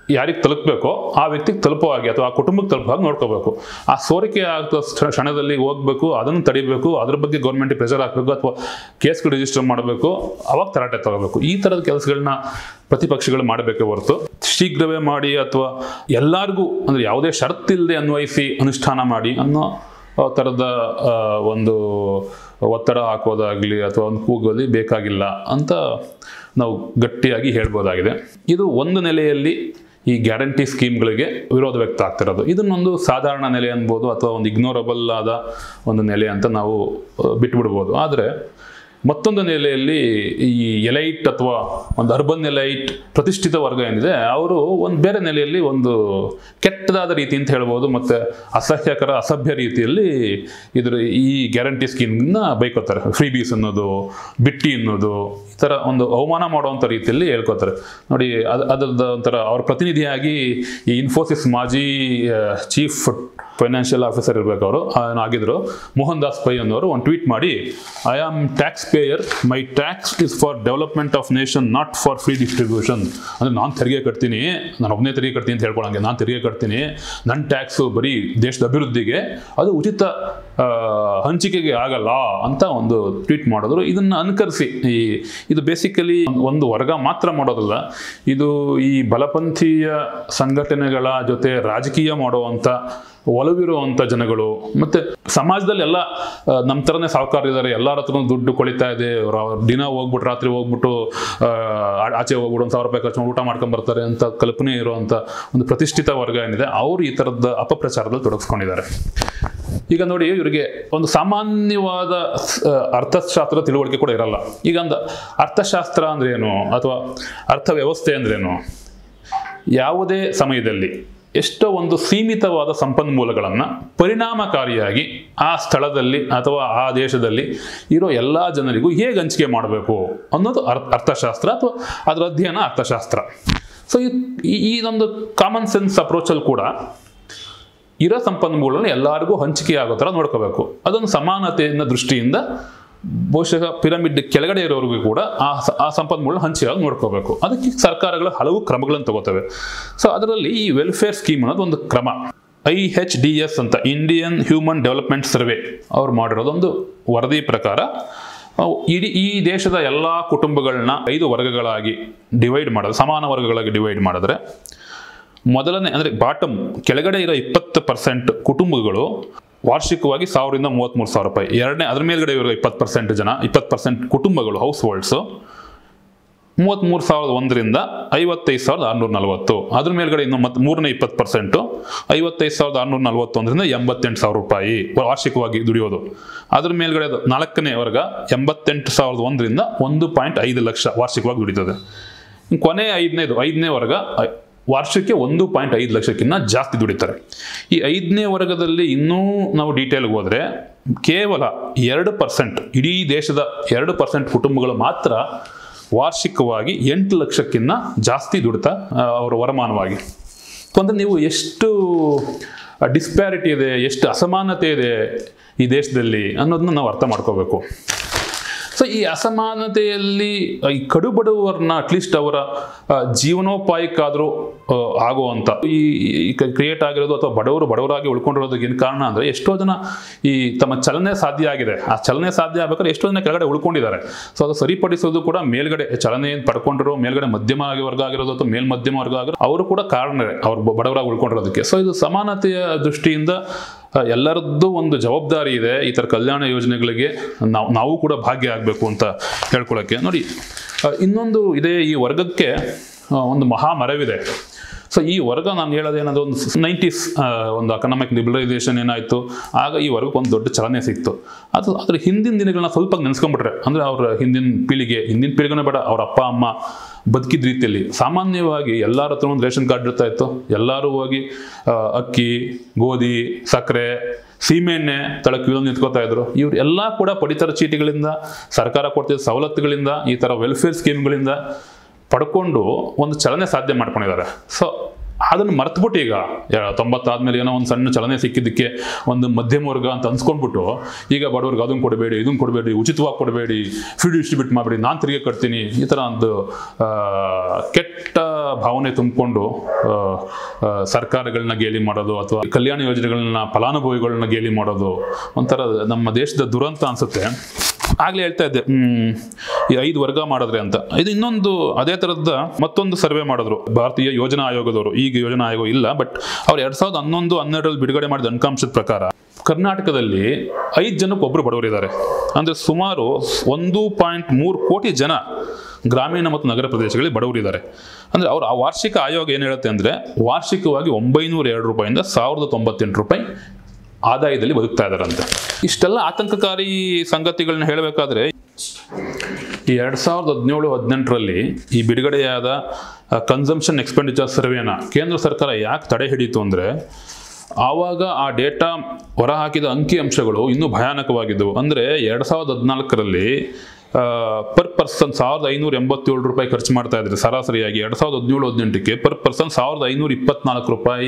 ಯಾರಿಗೆ ತಲುಪಬೇಕೋ ಆ ವ್ಯಕ್ತಿಗೆ ತಲುಪೋ ಹಾಗೆ ಅಥವಾ ಆ ಕುಟುಂಬಕ್ಕೆ ತಲುಪೋ ಹಾಗೆ ನೋಡ್ಕೋಬೇಕು ಆ ಸೋರಿಕೆ ಆಗೋ ಕ್ಷ- ಕ್ಷಣದಲ್ಲಿ ಹೋಗ್ಬೇಕು ಅದನ್ನು ತಡಿಬೇಕು ಅದ್ರ ಬಗ್ಗೆ ಗೌರ್ಮೆಂಟಿಗೆ ಪ್ರೆಷರ್ ಹಾಕಬೇಕು ಅಥವಾ ಕೇಸ್ಗಳು ರಿಜಿಸ್ಟರ್ ಮಾಡಬೇಕು ಅವಾಗ ತರಾಟೆ ತಗೋಬೇಕು ಈ ಥರದ ಕೆಲಸಗಳನ್ನ ಪ್ರತಿಪಕ್ಷಗಳು ಮಾಡಬೇಕೇ ಹೊರತು ಶೀಘ್ರವೇ ಮಾಡಿ ಅಥವಾ ಎಲ್ಲರಿಗೂ ಅಂದರೆ ಯಾವುದೇ ಷರತ್ತಿಲ್ಲದೆ ಅನ್ವಯಿಸಿ ಅನುಷ್ಠಾನ ಮಾಡಿ ಅನ್ನೋ ಆ ಥರದ ಆ, ಒಂದು ಒತ್ತಡ ಹಾಕೋದಾಗಲಿ ಅಥವಾ ಒಂದು ಕೂಗೋಲಿ ಬೇಕಾಗಿಲ್ಲ ಅಂತ ನಾವು ಗಟ್ಟಿಯಾಗಿ ಹೇಳ್ಬೋದಾಗಿದೆ ಇದು ಒಂದು ನೆಲೆಯಲ್ಲಿ ಈ ಗ್ಯಾರಂಟಿ ಸ್ಕೀಮ್ಗಳಿಗೆ ವಿರೋಧ ವ್ಯಕ್ತ ಆಗ್ತಿರೋದು ಇದನ್ನೊಂದು ಸಾಧಾರಣ ನೆಲೆ ಅನ್ಬೋದು ಅಥವಾ ಒಂದು ಇಗ್ನೋರಬಲ್ ಆದ ಒಂದು ನೆಲೆ ಅಂತ ನಾವು ಆ, ಬಿಟ್ಬಿಡ್ಬೋದು ಆದರೆ ಮತ್ತೊಂದು ನೆಲೆಯಲ್ಲಿ ಈ ಎಲೈಟ್ ಅಥವಾ ಒಂದು ಅರ್ಬನ್ ಎಲೈಟ್ ಪ್ರತಿಷ್ಠಿತ ವರ್ಗ ಏನಿದೆ ಅವರು ಒಂದು ಬೇರೆ ನೆಲೆಯಲ್ಲಿ ಒಂದು ಕೆಟ್ಟದಾದ ರೀತಿ ಅಂತ ಹೇಳ್ಬೋದು ಮತ್ತು ಅಸಹ್ಯಕರ ಅಸಭ್ಯ ರೀತಿಯಲ್ಲಿ ಇದ್ರ ಈ ಗ್ಯಾರಂಟಿ ಸ್ಕೀಮ್ನ ಬೈಕೋತಾರೆ ಫ್ರೀ ಬೀಸ್ ಅನ್ನೋದು ಬಿಟ್ಟಿ ಅನ್ನೋದು ಈ ಥರ ಒಂದು ಅವಮಾನ ಮಾಡುವಂಥ ರೀತಿಯಲ್ಲಿ ಹೇಳ್ಕೊತಾರೆ ನೋಡಿ ಅದು ಅದರದ ಒಂಥರ ಅವ್ರ ಪ್ರತಿನಿಧಿಯಾಗಿ ಈ ಇನ್ಫೋಸಿಸ್ ಮಾಜಿ ಚೀಫ್ ಫೈನಾನ್ಷಿಯಲ್ ಆಫೀಸರ್ ಇರಬೇಕು ಅವರು ಆಗಿದ್ರು ಮೋಹನ್ ದಾಸ್ ಪೈ ಅನ್ನೋರು ಒಂದು ಟ್ವೀಟ್ ಮಾಡಿ I am tax payer my tax is for development of nation not for free distribution ಅಂದರೆ ನಾನು ತೆರಿಗೆ ಕಟ್ತೀನಿ ನಾನು ಒಬ್ಬನೇ ತೆರಿಗೆ ಕಟ್ತೀನಿ ಅಂತ ಹೇಳ್ಕೊಳಂಗೆ ನಾನು ತೆರಿಗೆ ಕಟ್ತೀನಿ ನನ್ನ ಟ್ಯಾಕ್ಸು ಬರೀ ದೇಶದ ಅಭಿವೃದ್ಧಿಗೆ ಅದು ಉಚಿತ ಆ, ಹಂಚಿಕೆಗೆ ಆಗಲ್ಲ ಅಂತ ಒಂದು ಟ್ವೀಟ್ ಮಾಡಿದ್ರು ಇದನ್ನ ಅನುಕರಿಸಿ ಈ ಇದು ಬೇಸಿಕಲಿ ಒಂದು ವರ್ಗ ಮಾತ್ರ ಮಾಡೋದಲ್ಲ ಇದು ಈ ಬಲಪಂಥೀಯ ಸಂಘಟನೆಗಳ ಜೊತೆ ರಾಜಕೀಯ ಮಾಡುವಂಥ ಒಲವಿರುವಂಥ ಜನಗಳು ಮತ್ತೆ ಸಮಾಜದಲ್ಲಿ ಎಲ್ಲ ಆ, ನಮ್ಮ ಥರನೇ ಸಾಹುಕಾರ ಇದ್ದಾರೆ ಎಲ್ಲರ ಹತ್ರ ದುಡ್ಡು ಕೊಳಿತಾ ಇದೆ ರಾ- ದಿನ ಹೋಗ್ಬಿಟ್ಟು ರಾತ್ರಿ ಹೋಗ್ಬಿಟ್ಟು ಆ, ಆ- ಆಚೆ ಹೋಗ್ಬಿಟ್ಟು ಒಂದು ಸಾವಿರ ರೂಪಾಯಿ ಖರ್ಚು ಮಾಡಿ ಊಟ ಮಾಡ್ಕೊಂಡ್ ಬರ್ತಾರೆ ಅಂತ ಕಲ್ಪನೆ ಇರುವಂಥ ಒಂದು ಪ್ರತಿಷ್ಠಿತ ವರ್ಗ ಏನಿದೆ ಅವರು ಈ ಥರದ ಅಪಪ್ರಚಾರದಲ್ಲಿ ತೊಡಗಿಸ್ಕೊಂಡಿದ್ದಾರೆ ಈಗ ನೋಡಿ ಇವರಿಗೆ ಒಂದು ಸಾಮಾನ್ಯವಾದ ಆ, ಅರ್ಥಶಾಸ್ತ್ರದ ತಿಳುವಳಿಕೆ ಕೂಡ ಇರಲ್ಲ ಈಗ ಒಂದು ಅರ್ಥಶಾಸ್ತ್ರ ಅಂದ್ರೆ ಏನು ಅಥವಾ ಅರ್ಥವ್ಯವಸ್ಥೆ ಅಂದ್ರೇನು ಯಾವುದೇ ಸಮಯದಲ್ಲಿ ಎಷ್ಟೋ ಒಂದು ಸೀಮಿತವಾದ ಸಂಪನ್ಮೂಲಗಳನ್ನು ಪರಿಣಾಮಕಾರಿಯಾಗಿ ಆ ಸ್ಥಳದಲ್ಲಿ ಅಥವಾ ಆ ದೇಶದಲ್ಲಿ ಇರೋ ಎಲ್ಲ ಜನರಿಗೂ ಹೇಗೆ ಹಂಚಿಕೆ ಮಾಡಬೇಕು ಅನ್ನೋದು ಅರ್- ಅರ್ಥಶಾಸ್ತ್ರ ಅಥವಾ ಅದರ ಅಧ್ಯಯನ ಅರ್ಥಶಾಸ್ತ್ರ ಸೊ ಈ ಇದೊಂದು ಕಾಮನ್ ಸೆನ್ಸ್ ಅಪ್ರೋಚಲ್ಲಿ ಕೂಡ ಇರೋ ಸಂಪನ್ಮೂಲನ ಎಲ್ಲರಿಗೂ ಹಂಚಿಕೆ ಆಗೋ ಥರ ನೋಡ್ಕೋಬೇಕು ಅದೊಂದು ಸಮಾನತೆಯ ದೃಷ್ಟಿಯಿಂದ ಬಹುಶಃ ಪಿರಮಿಡ್ ಕೆಳಗಡೆ ಇರೋರಿಗೂ ಕೂಡ ಆ ಸ- ಆ ಸಂಪನ್ಮೂಲ ಹಂಚಿಕೆಯಾಗಿ ನೋಡ್ಕೋಬೇಕು ಅದಕ್ಕೆ ಸರ್ಕಾರಗಳು ಹಲವು ಕ್ರಮಗಳನ್ನು ತಗೋತವೆ ಸೊ ಅದರಲ್ಲಿ ಈ ವೆಲ್ಫೇರ್ ಸ್ಕೀಮ್ ಅನ್ನೋದು ಒಂದು ಕ್ರಮ ಐ ಹೆಚ್ ಡಿ ಎಸ್ ಅಂತ ಇಂಡಿಯನ್ ಹ್ಯೂಮನ್ ಡೆವಲಪ್ಮೆಂಟ್ ಸರ್ವೆ ಅವ್ರು ಮಾಡಿರೋದೊಂದು ವರದಿ ಪ್ರಕಾರ ಅವು ಇಡೀ ಈ ದೇಶದ ಎಲ್ಲ ಕುಟುಂಬಗಳನ್ನ ಐದು ವರ್ಗಗಳಾಗಿ ಡಿವೈಡ್ ಮಾಡೋದು ಸಮಾನ ವರ್ಗಗಳಾಗಿ ಡಿವೈಡ್ ಮಾಡಿದ್ರೆ ಮೊದಲನೇ ಅಂದರೆ ಬಾಟಮ್ ಕೆಳಗಡೆ ಇರೋ ಇಪ್ಪತ್ತು ಪರ್ಸೆಂಟ್ ಕುಟುಂಬಗಳು ವಾರ್ಷಿಕವಾಗಿ ಸಾವಿರದಿಂದ ಮೂವತ್ತ್ಮೂರು ಸಾವಿರ ರೂಪಾಯಿ ಎರಡನೇ ಅದ್ರ ಮೇಲ್ಗಡೆ ಇರೋ ಇಪ್ಪತ್ತು ಪರ್ಸೆಂಟ್ ಜನ ಇಪ್ಪತ್ತು ಪರ್ಸೆಂಟ್ ಕುಟುಂಬಗಳು ಹೌಸ್ ಹೋಲ್ಡ್ಸು ಮೂವತ್ತ್ಮೂರು ಸಾವಿರದ ಒಂದರಿಂದ ಐವತ್ತೈದು ಸಾವಿರದ ಆರುನೂರ ನಲವತ್ತು ಅದ್ರ ಮೇಲ್ಗಡೆ ಇನ್ನು ಮತ್ತೆ ಮೂರನೇ ಇಪ್ಪತ್ತು ಪರ್ಸೆಂಟು ಐವತ್ತೈದು ಸಾವಿರದ ಆರುನೂರ ನಲವತ್ತೊಂದರಿಂದ ಎಂಬತ್ತೆಂಟು ಸಾವಿರ ರೂಪಾಯಿ ವಾರ್ಷಿಕವಾಗಿ ದುಡಿಯೋದು ಅದ್ರ ಮೇಲ್ಗಡೆ ಅದು ನಾಲ್ಕನೇ ವರ್ಗ ಎಂಬತ್ತೆಂಟು ಸಾವಿರದ ಒಂದರಿಂದ ಒಂದು ಪಾಯಿಂಟ್ ಐದು ಲಕ್ಷ ವಾರ್ಷಿಕವಾಗಿ ದುಡಿತದೆ ಇನ್ನು ಕೊನೆ ಐದನೇದು ಐದನೇ ವರ್ಗ ಐ- ವಾರ್ಷಕ್ಕೆ ಒಂದು ಪಾಯಿಂಟ್ ಐದು ಲಕ್ಷಕ್ಕಿಂತ ಜಾಸ್ತಿ ದುಡಿತಾರೆ ಈ ಐದನೇ ವರ್ಗದಲ್ಲಿ ಇನ್ನೂ ನಾವು ಡೀಟೇಲ್ಗೆ ಹೋದರೆ ಕೇವಲ ಎರಡು ಪರ್ಸೆಂಟ್ ಇಡೀ ದೇಶದ ಎರಡು ಪರ್ಸೆಂಟ್ ಕುಟುಂಬಗಳು ಮಾತ್ರ ವಾರ್ಷಿಕವಾಗಿ ಎಂಟು ಲಕ್ಷಕ್ಕಿಂತ ಜಾಸ್ತಿ ದುಡಿತಾ ಆ, ಅವರ ವರಮಾನವಾಗಿ ಅಂದರೆ ನೀವು ಎಷ್ಟು ಡಿಸ್ಪ್ಯಾರಿಟಿ ಇದೆ ಎಷ್ಟು ಅಸಮಾನತೆ ಇದೆ ಈ ದೇಶದಲ್ಲಿ ಅನ್ನೋದನ್ನ ನಾವು ಅರ್ಥ ಮಾಡ್ಕೋಬೇಕು ಸೊ ಈ ಅಸಮಾನತೆಯಲ್ಲಿ ಈ ಕಡುಬಡವರನ್ನ ಅಟ್ಲೀಸ್ಟ್ ಅವರ ಆ, ಜೀವನೋಪಾಯಕ್ಕಾದರೂ ಆ, ಆಗುವಂಥ ಈ ಕ್ರಿಯೇಟ್ ಆಗಿರೋದು ಅಥವಾ ಬಡವರು ಬಡವರಾಗಿ ಉಳ್ಕೊಂಡಿರೋದಕ್ಕೆ ಏನು ಕಾರಣ ಅಂದರೆ ಎಷ್ಟೋ ಜನ ಈ ತಮ್ಮ ಚಲನೆ ಸಾಧ್ಯ ಆಗಿದೆ ಆ ಚಲನೆ ಸಾಧ್ಯ ಆಗ್ಬೇಕಾದ್ರೆ ಎಷ್ಟೋ ಜನ ಕೆಳಗಡೆ ಉಳ್ಕೊಂಡಿದ್ದಾರೆ ಸೊ ಅದು ಸರಿಪಡಿಸೋದು ಕೂಡ ಮೇಲ್ಗಡೆ ಚಲನೆ ಏನು ಪಡ್ಕೊಂಡಿರೋ ಮೇಲ್ಗಡೆ ಮಧ್ಯಮ ಆಗಿ ವರ್ಗ ಆಗಿರೋದು ಅಥವಾ ಮೇಲ್ ಮಧ್ಯಮ ವರ್ಗ ಆಗಿರೋ ಅವರು ಕೂಡ ಕಾರಣವೇ ಅವ್ರು ಬ- ಬಡವರಾಗಿ ಉಳ್ಕೊಂಡಿರೋದಕ್ಕೆ ಸೊ ಇದು ಸಮಾನತೆಯ ದೃಷ್ಟಿಯಿಂದ ಆ, ಎಲ್ಲರದ್ದು ಒಂದು ಜವಾಬ್ದಾರಿ ಇದೆ ಈ ಥರ ಕಲ್ಯಾಣ ಯೋಜನೆಗಳಿಗೆ ನಾವು ನಾವು ಕೂಡ ಭಾಗ್ಯ ಆಗಬೇಕು ಅಂತ ಹೇಳ್ಕೊಳ್ಳೋಕ್ಕೆ ನೋಡಿ ಆ, ಇನ್ನೊಂದು ಇದೇ ಈ ವರ್ಗಕ್ಕೆ ಆ, ಒಂದು ಮಹಾ ಮರವಿದೆ ಸೊ ಈ ವರ್ಗ ನಾನು ಹೇಳೋದೇನದು ಒಂದು ನೈಂಟೀಸ್ ಒಂದು ಎಕನಾಮಿಕ್ ಲಿಬರಲೈಸೇಷನ್ ಏನಾಯಿತು ಆಗ ಈ ವರ್ಗಕ್ಕೆ ಒಂದು ದೊಡ್ಡ ಚಲನೆ ಸಿಕ್ತು ಅದು ಅದ್ರ ಹಿಂದಿನ ದಿನಗಳನ್ನ ಸ್ವಲ್ಪ ನೆನೆಸ್ಕೊಂಡ್ಬಿಟ್ರೆ ಅಂದರೆ ಅವ್ರ ಹಿಂದಿನ ಪೀಳಿಗೆ ಹಿಂದಿನ ಪೀಳಿಗೆನೇ ಬೇಡ ಅವ್ರ ಅಪ್ಪ ಅಮ್ಮ ಬದುಕಿದ ರೀತಿಯಲ್ಲಿ ಸಾಮಾನ್ಯವಾಗಿ ಎಲ್ಲರ ಹತ್ರ ಒಂದು ರೇಷನ್ ಕಾರ್ಡ್ ಇರ್ತಾ ಇತ್ತು ಎಲ್ಲರೂ ಹೋಗಿ ಆ, ಅಕ್ಕಿ ಗೋಧಿ ಸಕ್ಕರೆ ಸೀಮೆಎಣ್ಣೆ ತಳ ಕ್ಯೂದಲ್ಲಿ ನಿಂತ್ಕೋತಾ ಇದ್ರು ಇವ್ರು ಎಲ್ಲ ಕೂಡ ಪಡಿತರ ಚೀಟಿಗಳಿಂದ ಸರ್ಕಾರ ಕೊಡ್ತಿದ್ದ ಸವಲತ್ತುಗಳಿಂದ ಈ ಥರ ವೆಲ್ಫೇರ್ ಸ್ಕೀಮ್ಗಳಿಂದ ಪಡ್ಕೊಂಡು ಒಂದು ಚಲನೆ ಸಾಧ್ಯ ಮಾಡ್ಕೊಂಡಿದ್ದಾರೆ ಸೊ ಅದನ್ನು ಮರ್ತ್ಬಿಟ್ಟು ಈಗ ಯಾ- ತೊಂಬತ್ತಾದ್ಮೇಲೆ ಏನೋ ಒಂದು ಸಣ್ಣ ಚಲನೆ ಸಿಕ್ಕಿದ್ದಕ್ಕೆ ಒಂದು ಮಧ್ಯಮ ವರ್ಗ ಅಂತ ಅನ್ಸ್ಕೊಂಡ್ಬಿಟ್ಟು ಈಗ ಬಡವ್ರಿಗೆ ಅದನ್ನು ಕೊಡಬೇಡಿ ಇದನ್ನು ಕೊಡಬೇಡಿ ಉಚಿತವಾಗಿ ಕೊಡಬೇಡಿ ಫ್ರೀ ಡಿಸ್ಟ್ರಿಬ್ಯೂಟ್ ಮಾಡಬೇಡಿ ನಾನು ತಿರುಗಿ ಕಟ್ತೀನಿ ಈ ಥರ ಒಂದು ಆ, ಕೆಟ್ಟ ಭಾವನೆ ತುಂಬಿಕೊಂಡು ಸರ್ಕಾರಗಳನ್ನ ಗೇಲಿ ಮಾಡೋದು ಅಥವಾ ಕಲ್ಯಾಣ ಯೋಜನೆಗಳನ್ನ ಫಲಾನುಭವಿಗಳನ್ನ ಗೇಲಿ ಮಾಡೋದು ಒಂಥರ ನಮ್ಮ ದೇಶದ ದುರಂತ ಅನ್ಸುತ್ತೆ ಆಗ್ಲೇ ಹೇಳ್ತಾ ಇದ್ದೆ ಹ್ಮ್, ಈ ಐದು ವರ್ಗ ಮಾಡಿದ್ರೆ ಅಂತ ಇದು ಇನ್ನೊಂದು ಅದೇ ಥರದ ಮತ್ತೊಂದು ಸರ್ವೆ ಮಾಡಿದ್ರು ಭಾರತೀಯ ಯೋಜನಾ ಆಯೋಗದವರು ಈಗ ಯೋಜನಾ ಆಯೋಗ ಇಲ್ಲ ಬಟ್ ಅವ್ರು ಎರಡ್ ಸಾವಿರದ ಹನ್ನೊಂದು ಹನ್ನೆರಡರಲ್ಲಿ ಬಿಡುಗಡೆ ಮಾಡಿದ ಅಂಕಾಂಶದ ಪ್ರಕಾರ ಕರ್ನಾಟಕದಲ್ಲಿ ಐದು ಜನಕ್ಕೆ ಒಬ್ಬರು ಬಡವರಿದ್ದಾರೆ ಅಂದರೆ ಸುಮಾರು ಒಂದು ಪಾಯಿಂಟ್ ಮೂರು ಕೋಟಿ ಜನ ಗ್ರಾಮೀಣ ಮತ್ತು ನಗರ ಪ್ರದೇಶಗಳಲ್ಲಿ ಬಡವರಿದ್ದಾರೆ ಅಂದರೆ ಅವ್ರ ಆ ವಾರ್ಷಿಕ ಆಯೋಗ ಏನು ಹೇಳುತ್ತೆ ಅಂದರೆ ವಾರ್ಷಿಕವಾಗಿ ಒಂಬೈನೂರ ಎರಡು ರೂಪಾಯಿಂದ ಸಾವಿರದ ತೊಂಬತ್ತೆಂಟು ರೂಪಾಯಿ ಆದಾಯದಲ್ಲಿ ಬದುಕ್ತಾ ಇದ್ದಾರಂತೆ ಇಷ್ಟೆಲ್ಲ ಆತಂಕಕಾರಿ ಸಂಗತಿಗಳನ್ನ ಹೇಳಬೇಕಾದ್ರೆ ಈ ಎರಡು ಸಾವಿರದ ಹದಿನೇಳು ಹದಿನೆಂಟರಲ್ಲಿ ಈ ಬಿಡುಗಡೆಯಾದ ಕನ್ಸಂಪ್ಷನ್ ಎಕ್ಸ್ಪೆಂಡಿಚರ್ ಸರ್ವೇನ ಕೇಂದ್ರ ಸರ್ಕಾರ ಯಾಕೆ ತಡೆ ಹಿಡಿತು ಅಂದರೆ ಆವಾಗ ಆ ಡೇಟಾ ಹೊರಹಾಕಿದ ಅಂಕಿ ಅಂಶಗಳು ಇನ್ನೂ ಭಯಾನಕವಾಗಿದ್ದವು ಅಂದರೆ ಎರಡು ಸಾವಿರದ ಹದಿನಾಲ್ಕರಲ್ಲಿ ಪರ್ ಪರ್ಸನ್ ಸಾವಿರದ ಐನೂರ ಎಂಬತ್ತೇಳು ರೂಪಾಯಿ ಖರ್ಚು ಮಾಡ್ತಾ ಇದ್ರು ಸರಾಸರಿಯಾಗಿ ಎರಡು ಸಾವಿರದ ಹದಿನೇಳು ಹದಿನೆಂಟಕ್ಕೆ ಪರ್ ಪರ್ಸನ್ ಸಾವಿರದ ಐನೂರ ಇಪ್ಪತ್ನಾಲ್ಕು ರೂಪಾಯಿ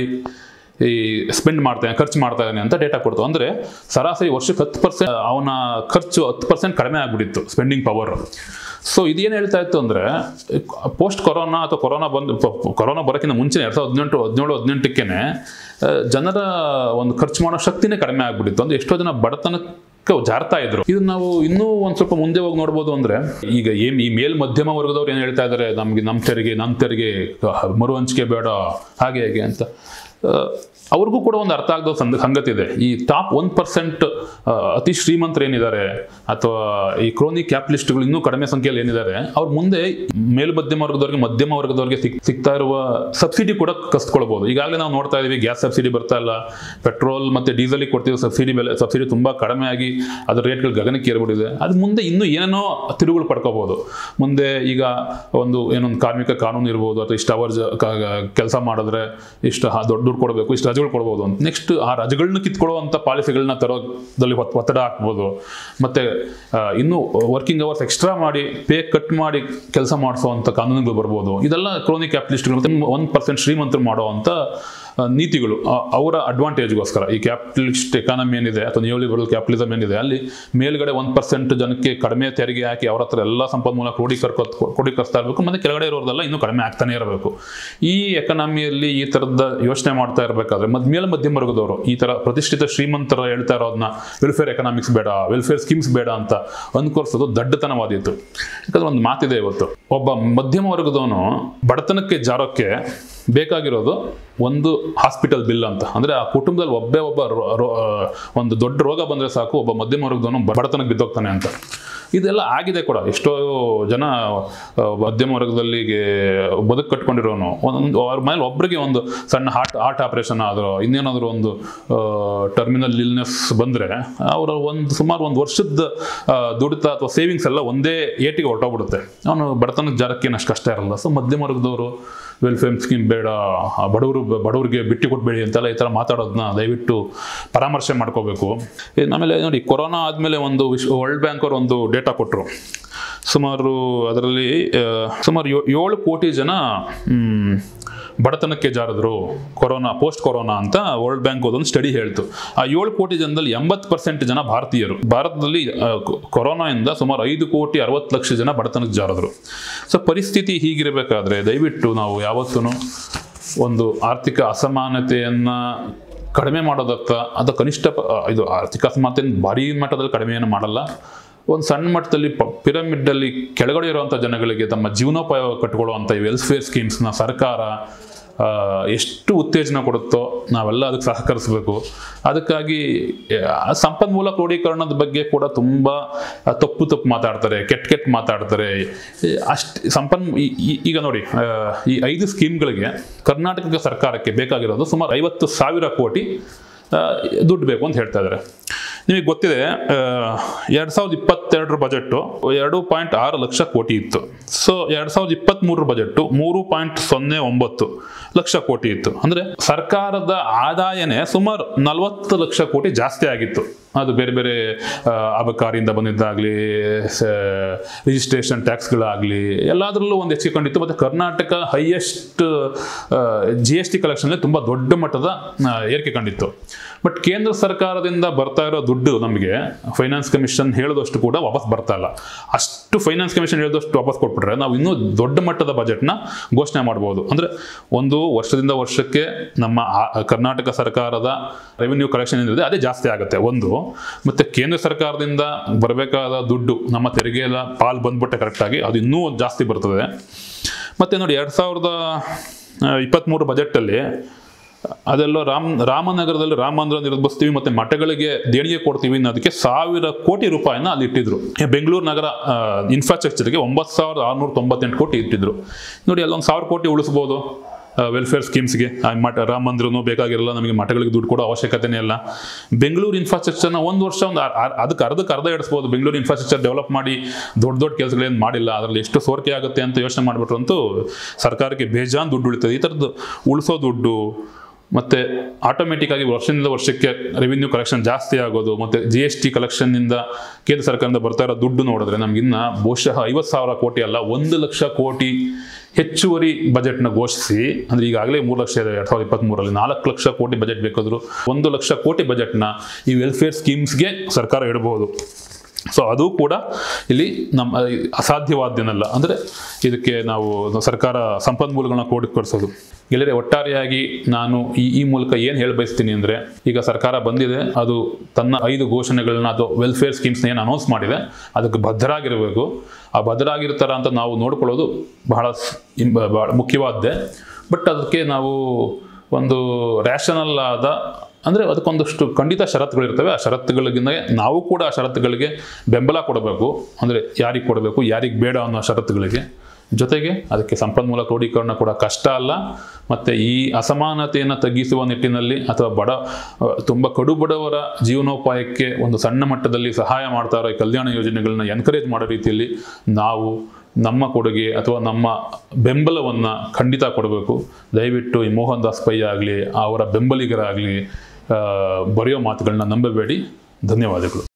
ಈ ಸ್ಪೆಂಡ್ ಮಾಡ್ತಾನೆ ಖರ್ಚು ಮಾಡ್ತಾ ಇದ್ದಾನೆ ಅಂತ ಡೇಟಾ ಕೊಡ್ತು ಅಂದರೆ ಸರಾಸರಿ ವರ್ಷಕ್ಕೆ ಹತ್ತು ಪರ್ಸೆಂಟ್ ಅವನ ಖರ್ಚು ಹತ್ತು ಪರ್ಸೆಂಟ್ ಕಡಿಮೆ ಆಗಿಬಿಟ್ಟಿತ್ತು ಸ್ಪೆಂಡಿಂಗ್ ಪವರ್ ಸೊ ಇದೇನು ಹೇಳ್ತಾ ಇತ್ತು ಅಂದರೆ ಪೋಸ್ಟ್ ಕೊರೋನಾ ಅಥವಾ ಕೊರೋನಾ ಬಂದು ಪ- ಕೊರೋನಾ ಬರೋಕ್ಕಿಂತ ಮುಂಚೆ ಎರಡು ಸಾವಿರದ ಹದಿನೆಂಟು ಹದಿನೇಳು ಹದಿನೆಂಟಕ್ಕೇನೆ ಆ, ಜನರ ಒಂದು ಖರ್ಚು ಮಾಡೋ ಶಕ್ತಿನೇ ಕಡಿಮೆ ಆಗ್ಬಿಟ್ಟಿತ್ತು ಅಂದ್ರೆ ಎಷ್ಟೋ ಜನ ಬಡತನಕ್ಕೆ ಜಾರ್ತಾ ಇದ್ರು ಇದನ್ನ ನಾವು ಇನ್ನೂ ಒಂದ್ ಸ್ವಲ್ಪ ಮುಂದೆ ಹೋಗಿ ನೋಡ್ಬೋದು ಅಂದ್ರೆ ಈಗ ಏನ್ ಈ ಮೇಲ್ ಮಧ್ಯಮ ವರ್ಗದವ್ರು ಏನ್ ಹೇಳ್ತಾ ಇದಾರೆ ನಮ್ಗೆ ನಮ್ಮ ತೆರಿಗೆ ನಮ್ಮ ತೆರಿಗೆ ಮರು ಹಂಚಿಕೆ ಬೇಡ ಹಾಗೆ ಹೇಗೆ ಅಂತ ಆ, ಅವ್ರಿಗೂ ಕೂಡ ಒಂದು ಅರ್ಥ ಆಗದ ಸಂದ ಸಂಗತಿ ಇದೆ ಈ ಟಾಪ್ ಒನ್ ಪರ್ಸೆಂಟ್ ಅತಿ ಶ್ರೀಮಂತರು ಏನಿದ್ದಾರೆ ಅಥವಾ ಈ ಕ್ರೋನಿ ಕ್ಯಾಪಿಟಲಿಸ್ಟ್ಗಳು ಇನ್ನೂ ಕಡಿಮೆ ಸಂಖ್ಯೆಯಲ್ಲಿ ಏನಿದ್ದಾರೆ ಅವ್ರ ಮುಂದೆ ಮೇಲು ಮಧ್ಯಮ ವರ್ಗದವ್ರಿಗೆ ಮಧ್ಯಮ ವರ್ಗದವ್ರಿಗೆ ಸಿಕ್ ಸಿಗ್ತಾ ಇರುವ ಸಬ್ಸಿಡಿ ಕೂಡ ಕಸ್ಕೊಳ್ಬಹುದು ಈಗಾಗಲೇ ನಾವು ನೋಡ್ತಾ ಇದೀವಿ ಗ್ಯಾಸ್ ಸಬ್ಸಿಡಿ ಬರ್ತಾ ಇಲ್ಲ ಪೆಟ್ರೋಲ್ ಮತ್ತೆ ಡೀಸೆಲ್ಗೆ ಕೊಡ್ತಿರೋ ಸಬ್ಸಿಡಿ ಬೆಲೆ ಸಬ್ಸಿಡಿ ತುಂಬಾ ಕಡಿಮೆ ಆಗಿ ಅದ್ರ ರೇಟ್ಗಳು ಗಗನಕ್ಕೆ ಏರ್ಬಿಟ್ಟಿದೆ ಅದು ಮುಂದೆ ಇನ್ನೂ ಏನೇನೋ ತಿರುಗಳು ಪಡ್ಕೋಬಹುದು ಮುಂದೆ ಈಗ ಒಂದು ಏನೊಂದು ಕಾರ್ಮಿಕ ಕಾನೂನು ಇರ್ಬೋದು ಅಥವಾ ಇಷ್ಟು ಅವರ್ಸ್ ಕೆಲಸ ಮಾಡಿದ್ರೆ ಇಷ್ಟು ಹ- ದೊಡ್ಡ ದುಡ್ಡು ಕೊಡಬೇಕು ಇಷ್ಟು ರಜೆಗಳು ಕೊಡ್ಬೋದು ಅಂತ ನೆಕ್ಸ್ಟ್ ಆ ರಜೆಗಳನ್ನ ಕಿತ್ಕೊಳ್ಳುವಂಥ ಪಾಲಿಸಿಗಳನ್ನ ತರೋದಲ್ಲಿ ಒತ್- ಒತ್ತಡ ಹಾಕ್ಬೋದು ಮತ್ತೆ ಆ, ಇನ್ನೂ ವರ್ಕಿಂಗ್ ಅವರ್ಸ್ ಎಕ್ಸ್ಟ್ರಾ ಮಾಡಿ ಪೇ ಕಟ್ ಮಾಡಿ ಕೆಲಸ ಮಾಡಿಸುವಂಥ ಕಾನೂನುಗಳು ಬರ್ಬೋದು ಇದೆಲ್ಲ ಕ್ರೋನಿ ಕ್ಯಾಪಿಟಲಿಸ್ಟ್ಗಳು ಮತ್ತೆ ಒನ್ ಪರ್ಸೆಂಟ್ ಶ್ರೀಮಂತರು ಮಾಡುವಂಥ ಆ, ನೀತಿಗಳು ಆ, ಅವರ ಅಡ್ವಾಂಟೇಜ್ಗೋಸ್ಕರ ಈ ಕ್ಯಾಪಿಟಲಿಸ್ಟ್ ಎಕಾನಮಿ ಏನಿದೆ ಅಥವಾ ನ್ಯೂಲಿಬರಲ್ ಕ್ಯಾಪಿಟಲಿಸಮ್ ಏನಿದೆ ಅಲ್ಲಿ ಮೇಲ್ಗಡೆ ಒನ್ ಪರ್ಸೆಂಟ್ ಜನಕ್ಕೆ ಕಡಿಮೆ ತೆರಿಗೆ ಹಾಕಿ ಅವ್ರ ಹತ್ರ ಎಲ್ಲ ಸಂಪನ್ಮೂಲ ಕ್ರೋಢೀಕರ್ಕೊ ಕ್ರೋಢೀಕರಿಸ್ತಾ ಇರಬೇಕು ಮತ್ತೆ ಕೆಳಗಡೆ ಇರೋದೆಲ್ಲ ಇನ್ನೂ ಕಡಿಮೆ ಆಗ್ತಾನೆ ಇರಬೇಕು ಈ ಎಕನಾಮಿಯಲ್ಲಿ ಈ ಥರದ ಯೋಚನೆ ಮಾಡ್ತಾ ಇರಬೇಕಾದ್ರೆ ಮದ್ ಮೇಲ್ ಮಧ್ಯಮ ವರ್ಗದವರು ಈ ಥರ ಪ್ರತಿಷ್ಠಿತ ಶ್ರೀಮಂತರ ಹೇಳ್ತಾ ಇರೋದನ್ನ ವೆಲ್ಫೇರ್ ಎಕನಾಮಿಕ್ಸ್ ಬೇಡ ವೆಲ್ಫೇರ್ ಸ್ಕೀಮ್ಸ್ ಬೇಡ ಅಂತ ಅನ್ಕೋರ್ಸೋದು ದಡ್ಡತನವಾದೀತು ಯಾಕಂದ್ರೆ ಒಂದು ಮಾತಿದೆ ಇವತ್ತು ಒಬ್ಬ ಮಧ್ಯಮ ವರ್ಗದವನು ಬಡತನಕ್ಕೆ ಜಾರೋಕ್ಕೆ ಬೇಕಾಗಿರೋದು ಒಂದು ಹಾಸ್ಪಿಟಲ್ ಬಿಲ್ ಅಂತ ಅಂದ್ರೆ ಆ ಕುಟುಂಬದಲ್ಲಿ ಒಬ್ಬೇ ಒಬ್ಬ ರೋ- ರೋ- ಒಂದು ದೊಡ್ಡ ರೋಗ ಬಂದ್ರೆ ಸಾಕು ಒಬ್ಬ ಮಧ್ಯಮ ವರ್ಗದವನು ಬಡತನಕ್ಕೆ ಬಿದ್ದೋಗ್ತಾನೆ ಅಂತ ಇದೆಲ್ಲ ಆಗಿದೆ ಕೂಡ ಎಷ್ಟೋ ಜನ ಆ, ಮಧ್ಯಮ ವರ್ಗದಲ್ಲಿ ಬದುಕು ಕಟ್ಕೊಂಡಿರೋನು ಒಂದು ಅವ್ರ ಮೇಲೆ ಒಬ್ಬರಿಗೆ ಒಂದು ಸಣ್ಣ ಹಾರ್ಟ್ ಹಾರ್ಟ್ ಆಪರೇಷನ್ ಆದರೂ ಇನ್ನೇನಾದರೂ ಒಂದು ಟರ್ಮಿನಲ್ ಇಲ್ನೆಸ್ ಬಂದರೆ ಅವರ ಒಂದು ಸುಮಾರು ಒಂದು ವರ್ಷದ ಆ, ದುಡಿತ ಅಥವಾ ಸೇವಿಂಗ್ಸ್ ಎಲ್ಲ ಒಂದೇ ಏಟಿಗೆ ಹೊರಟೋಗ್ಬಿಡುತ್ತೆ ಅವನು ಬಡತನಕ್ಕೆ ಜಾರಕ್ಕೆ ಅಷ್ಟು ಕಷ್ಟ ಇರಲ್ಲ ಸೊ ಮಧ್ಯಮ ವರ್ಗದವರು ವೆಲ್ಫೇರ್ ಸ್ಕೀಮ್ ಬೇಡ ಆ ಬಡವರು ಬಡವರಿಗೆ ಬಿಟ್ಟು ಕೊಟ್ಬೇಡಿ ಅಂತೆಲ್ಲ ಈ ಥರ ಮಾತಾಡೋದನ್ನ ದಯವಿಟ್ಟು ಪರಾಮರ್ಶೆ ಮಾಡ್ಕೋಬೇಕು ಇನ್ನು ಆಮೇಲೆ ನೋಡಿ ಕೊರೋನಾ ಆದಮೇಲೆ ಒಂದು ವಿಶ್ವ ವರ್ಲ್ಡ್ ಬ್ಯಾಂಕ್ ಅವರು ಒಂದು ಡೇಟಾ ಕೊಟ್ಟರು ಸುಮಾರು ಅದರಲ್ಲಿ ಆ, ಸುಮಾರು ಯೋ- ಏಳು ಕೋಟಿ ಜನ ಮ್, ಬಡತನಕ್ಕೆ ಜಾರಿದ್ರು ಕೊರೋನಾ ಪೋಸ್ಟ್ ಕೊರೋನಾ ಅಂತ ವರ್ಲ್ಡ್ ಬ್ಯಾಂಕ್ ಒಂದು ಸ್ಟಡಿ ಹೇಳ್ತು ಆ ಏಳು ಕೋಟಿ ಜನದಲ್ಲಿ ಎಂಬತ್ತು ಪರ್ಸೆಂಟ್ ಜನ ಭಾರತೀಯರು ಭಾರತದಲ್ಲಿ ಆ, ಕೊ- ಕೊರೋನಾಯಿಂದ ಸುಮಾರು ಐದು ಕೋಟಿ ಅರವತ್ತು ಲಕ್ಷ ಜನ ಬಡತನಕ್ಕೆ ಜಾರಿದ್ರು ಸೊ ಪರಿಸ್ಥಿತಿ ಹೀಗಿರಬೇಕಾದ್ರೆ ದಯವಿಟ್ಟು ನಾವು ಯಾವತ್ತೂ ಒಂದು ಆರ್ಥಿಕ ಅಸಮಾನತೆಯನ್ನ ಕಡಿಮೆ ಮಾಡೋದತ್ತ ಅದು ಕನಿಷ್ಠ ಪ- ಇದು ಆರ್ಥಿಕ ಅಸಮಾನತೆಯನ್ನು ಭಾರಿ ಮಟ್ಟದಲ್ಲಿ ಕಡಿಮೆ ಏನು ಮಾಡಲ್ಲ ಒಂದು ಸಣ್ಣ ಮಟ್ಟದಲ್ಲಿ ಪ ಪಿರಮಿಡ್ಡಲ್ಲಿ ಕೆಳಗಡೆ ಇರುವಂಥ ಜನಗಳಿಗೆ ತಮ್ಮ ಜೀವನೋಪಾಯ ಕಟ್ಕೊಳ್ಳುವಂಥ ಈ ವೆಲ್ಫೇರ್ ಸ್ಕೀಮ್ಸ್ನ ಸರ್ಕಾರ ಆ, ಎಷ್ಟು ಉತ್ತೇಜನ ಕೊಡುತ್ತೋ ನಾವೆಲ್ಲ ಅದಕ್ಕೆ ಸಹಕರಿಸಬೇಕು ಅದಕ್ಕಾಗಿ ಆ, ಸಂಪನ್ಮೂಲ ಕ್ರೋಢೀಕರಣದ ಬಗ್ಗೆ ಕೂಡ ತುಂಬ ಆ, ತಪ್ಪು ತಪ್ಪು ಮಾತಾಡ್ತಾರೆ ಕೆಟ್ಟ ಕೆಟ್ಟ ಮಾತಾಡ್ತಾರೆ ಅಷ್ಟು ಸಂಪನ್ ಈ- ಈ- ಈಗ ನೋಡಿ ಆ, ಈ ಐದು ಸ್ಕೀಮ್ಗಳಿಗೆ ಕರ್ನಾಟಕ ಸರ್ಕಾರಕ್ಕೆ ಬೇಕಾಗಿರೋದು ಸುಮಾರು ಐವತ್ತು ಸಾವಿರ ಕೋಟಿ ಆ, ದುಡ್ಡು ಬೇಕು ಅಂತ ಹೇಳ್ತಾ ಇದ್ದಾರೆ ನಿಮಗೆ ಗೊತ್ತಿದೆ ಎರಡು ಸಾವಿರದ ಇಪ್ಪತ್ತೆರಡರ ಬಜೆಟ್ಟು ಎರಡು ಪಾಯಿಂಟ್ ಆರು ಲಕ್ಷ ಕೋಟಿ ಇತ್ತು ಸೊ ಎರಡು ಸಾವಿರದ ಇಪ್ಪತ್ತ್ಮೂರರ ಬಜೆಟ್ಟು ಮೂರು ಪಾಯಿಂಟ್ ಸೊನ್ನೆ ಒಂಬತ್ತು ಲಕ್ಷ ಕೋಟಿ ಇತ್ತು ಅಂದ್ರೆ ಸರ್ಕಾರದ ಆದಾಯನೇ ಸುಮಾರು ನಲವತ್ತು ಲಕ್ಷ ಕೋಟಿ ಜಾಸ್ತಿ ಆಗಿತ್ತು ಅದು ಬೇರೆ ಬೇರೆ ಆ, ಅಬಕಾರಿಯಿಂದ ಬಂದಿದ್ದಾಗಲಿ ರಿಜಿಸ್ಟ್ರೇಷನ್ ಟ್ಯಾಕ್ಸ್ಗಳಾಗಲಿ ಎಲ್ಲದರಲ್ಲೂ ಒಂದು ಹೆಚ್ಚಿಗೆ ಕಂಡಿತ್ತು ಮತ್ತು Karnataka highest G S T ಕಲೆಕ್ಷನಲ್ಲಿ ತುಂಬ ದೊಡ್ಡ ಮಟ್ಟದ ಆ, ಏರಿಕೆ ಕಂಡಿತ್ತು ಬಟ್ ಕೇಂದ್ರ ಸರ್ಕಾರದಿಂದ ಬರ್ತಾ ಇರೋ ದುಡ್ಡು ನಮಗೆ ಫೈನಾನ್ಸ್ ಕಮಿಷನ್ ಹೇಳಿದಷ್ಟು ಕೂಡ ವಾಪಸ್ ಬರ್ತಾ ಇಲ್ಲ ಅಷ್ಟು ಫೈನಾನ್ಸ್ ಕಮಿಷನ್ ಹೇಳಿದಷ್ಟು ವಾಪಸ್ ಕೊಟ್ಬಿಟ್ರೆ ನಾವು ಇನ್ನೂ ದೊಡ್ಡ ಮಟ್ಟದ ಬಜೆಟ್ನ ಘೋಷಣೆ ಮಾಡ್ಬೋದು ಅಂದರೆ ಒಂದು ವರ್ಷದಿಂದ ವರ್ಷಕ್ಕೆ ನಮ್ಮ ಆ- ಕರ್ನಾಟಕ ಸರ್ಕಾರದ ರೆವಿನ್ಯೂ ಕಲೆಕ್ಷನ್ ಏನಿದೆ ಅದೇ ಜಾಸ್ತಿ ಆಗುತ್ತೆ ಒಂದು ಮತ್ತು ಕೇಂದ್ರ ಸರ್ಕಾರದಿಂದ ಬರಬೇಕಾದ ದುಡ್ಡು ನಮ್ಮ ತೆರಿಗೆಯ ಪಾಲ್ ಬಂದ್ಬಿಟ್ಟೆ ಕರೆಕ್ಟಾಗಿ ಅದು ಇನ್ನೂ ಜಾಸ್ತಿ ಬರ್ತದೆ ಮತ್ತು ನೋಡಿ ಎರಡು ಸಾವಿರದ ಇಪ್ಪತ್ತ್ಮೂರು ಬಜೆಟಲ್ಲಿ ಅದೆಲ್ಲೋ ರಾಮ್ ರಾಮನಗರದಲ್ಲಿ ರಾಮ ಮಂದಿರ ನಿರ್ಮಿಸ್ತೀವಿ ಮತ್ತೆ ಮಠಗಳಿಗೆ ದೇಣಿಗೆ ಕೊಡ್ತೀವಿ ಅನ್ನೋದಕ್ಕೆ ಸಾವಿರ ಕೋಟಿ ರೂಪಾಯಿನ ಅಲ್ಲಿ ಇಟ್ಟಿದ್ರು ಬೆಂಗಳೂರು ನಗರ ಇನ್ಫ್ರಾಸ್ಟ್ರಕ್ಚರ್ಗೆ ಒಂಬತ್ತು ಸಾವಿರದ ಆರುನೂರ ತೊಂಬತ್ತೆಂಟು ಕೋಟಿ ಇಟ್ಟಿದ್ರು ನೋಡಿ ಅಲ್ಲೊಂದು ಸಾವಿರ ಕೋಟಿ ಉಳಿಸ್ಬೋದು ವೆಲ್ಫೇರ್ ಸ್ಕೀಮ್ಸ್ಗೆ ಆ ಮಠ ರಾಮ ಮಂದಿರನೂ ಬೇಕಾಗಿರಲ್ಲ ನಮಗೆ ಮಠಗಳಿಗೆ ದುಡ್ಡು ಕೊಡೋ ಅವಶ್ಯಕತೆನೇ ಇಲ್ಲ ಬೆಂಗಳೂರು ಇನ್ಫ್ರಾಸ್ಟ್ರಕ್ಚರ್ನ ಒಂದು ವರ್ಷ ಒಂದು ಅರ್- ಅರ್- ಅದಕ್ಕೆ ಅರ್ಧಕ್ಕೆ ಅರ್ಧ ಇಡಿಸ್ಬೋದು ಬೆಂಗಳೂರು ಇನ್ಫ್ರಾಸ್ಟ್ರಕ್ಚರ್ ಡೆವಲಪ್ ಮಾಡಿ ದೊಡ್ಡ ದೊಡ್ಡ ಕೆಲಸಗಳೇನು ಮಾಡಿಲ್ಲ ಅದರಲ್ಲಿ ಎಷ್ಟು ಸೋರಿಕೆ ಆಗುತ್ತೆ ಅಂತ ಯೋಚನೆ ಮಾಡಿಬಿಟ್ರು ಅಂತೂ ಸರ್ಕಾರಕ್ಕೆ ಬೇಜಾನ್ ದುಡ್ಡು ಉಳಿತದೆ ಈ ಥರದ್ದು ಉಳಿಸೋ ದುಡ್ಡು ಮತ್ತು ಆಟೋಮೆಟಿಕ್ ಆಗಿ ವರ್ಷದಿಂದ ವರ್ಷಕ್ಕೆ ರೆವಿನ್ಯೂ ಕಲೆಕ್ಷನ್ ಜಾಸ್ತಿ ಆಗೋದು ಮತ್ತು ಜಿ ಎಸ್ ಟಿ ಕಲೆಕ್ಷನ್ನಿಂದ ಕೇಂದ್ರ ಸರ್ಕಾರದಿಂದ ಬರ್ತಾ ಇರೋ ದುಡ್ಡು ನೋಡಿದ್ರೆ ನಮಗಿನ್ನ ಬಹುಶಃ ಐವತ್ತು ಸಾವಿರ ಕೋಟಿ ಅಲ್ಲ ಒಂದು ಲಕ್ಷ ಕೋಟಿ ಹೆಚ್ಚುವರಿ ಬಜೆಟ್ನ ಘೋಷಿಸಿ ಅಂದರೆ ಈಗಾಗಲೇ ಮೂರು ಲಕ್ಷ ಇದೆ ಎರಡು ಸಾವಿರದ ಇಪ್ಪತ್ತ್ಮೂರರಲ್ಲಿ ನಾಲ್ಕು ಲಕ್ಷ ಕೋಟಿ ಬಜೆಟ್ ಬೇಕಾದರೂ ಒಂದು ಲಕ್ಷ ಕೋಟಿ ಬಜೆಟ್ನ ಈ ವೆಲ್ಫೇರ್ ಸ್ಕೀಮ್ಸ್ಗೆ ಸರ್ಕಾರ ಇಡಬಹುದು ಸೊ ಅದು ಕೂಡ ಇಲ್ಲಿ ನಮ್ಮ ಅಸಾಧ್ಯವಾದ್ದೇನಲ್ಲ ಅಂದರೆ ಇದಕ್ಕೆ ನಾವು ಸರ್ಕಾರ ಸಂಪನ್ಮೂಲಗಳನ್ನ ಕ್ರೋಢೀಕರಿಸೋದು ಗೆಳೆಯರೆ ಒಟ್ಟಾರೆಯಾಗಿ ನಾನು ಈ ಈ ಮೂಲಕ ಏನು ಹೇಳ ಬಯಸ್ತೀನಿ ಅಂದರೆ ಈಗ ಸರ್ಕಾರ ಬಂದಿದೆ ಅದು ತನ್ನ ಐದು ಘೋಷಣೆಗಳನ್ನ ಅದು ವೆಲ್ಫೇರ್ ಸ್ಕೀಮ್ಸ್ನ ಏನು ಅನೌನ್ಸ್ ಮಾಡಿದೆ ಅದಕ್ಕೆ ಬದ್ಧರಾಗಿರಬೇಕು ಆ ಬದ್ಧರಾಗಿರ್ತಾರ ಅಂತ ನಾವು ನೋಡ್ಕೊಳ್ಳೋದು ಬಹಳ ಸ್- ಇಂಬ- ಬಹಳ ಮುಖ್ಯವಾದ್ದೇ ಬಟ್ ಅದಕ್ಕೆ ನಾವು ಒಂದು ರ್ಯಾಷನಲ್ ಆದ ಅಂದರೆ ಅದಕ್ಕೊಂದಷ್ಟು ಖಂಡಿತ ಷರತ್ತುಗಳಿರ್ತವೆ ಆ ಷರತ್ತುಗಳಿಗಿಂತ ನಾವು ಕೂಡ ಆ ಷರತ್ತುಗಳಿಗೆ ಬೆಂಬಲ ಕೊಡಬೇಕು ಅಂದರೆ ಯಾರಿಗೆ ಕೊಡಬೇಕು ಯಾರಿಗೆ ಬೇಡ ಅನ್ನೋ ಷರತ್ತುಗಳಿಗೆ ಜೊತೆಗೆ ಅದಕ್ಕೆ ಸಂಪನ್ಮೂಲ ಕ್ರೋಢೀಕರಣ ಕೂಡ ಕಷ್ಟ ಅಲ್ಲ ಮತ್ತು ಈ ಅಸಮಾನತೆಯನ್ನು ತಗ್ಗಿಸುವ ನಿಟ್ಟಿನಲ್ಲಿ ಅಥವಾ ಬಡ ತುಂಬ ಕಡು ಬಡವರ ಜೀವನೋಪಾಯಕ್ಕೆ ಒಂದು ಸಣ್ಣ ಮಟ್ಟದಲ್ಲಿ ಸಹಾಯ ಮಾಡ್ತಾ ಇರೋ ಈ ಕಲ್ಯಾಣ ಯೋಜನೆಗಳನ್ನ ಎನ್ಕರೇಜ್ ಮಾಡೋ ರೀತಿಯಲ್ಲಿ ನಾವು ನಮ್ಮ ಕೊಡುಗೆ ಅಥವಾ ನಮ್ಮ ಬೆಂಬಲವನ್ನು ಖಂಡಿತ ಕೊಡಬೇಕು ದಯವಿಟ್ಟು ಈ ಮೋಹನ್ ದಾಸ್ ಪೈ ಆಗಲಿ ಅವರ ಬೆಂಬಲಿಗರಾಗಲಿ ಬರೆಯೋ ಮಾತುಗಳನ್ನ ನಂಬಬೇಡಿ ಧನ್ಯವಾದಗಳು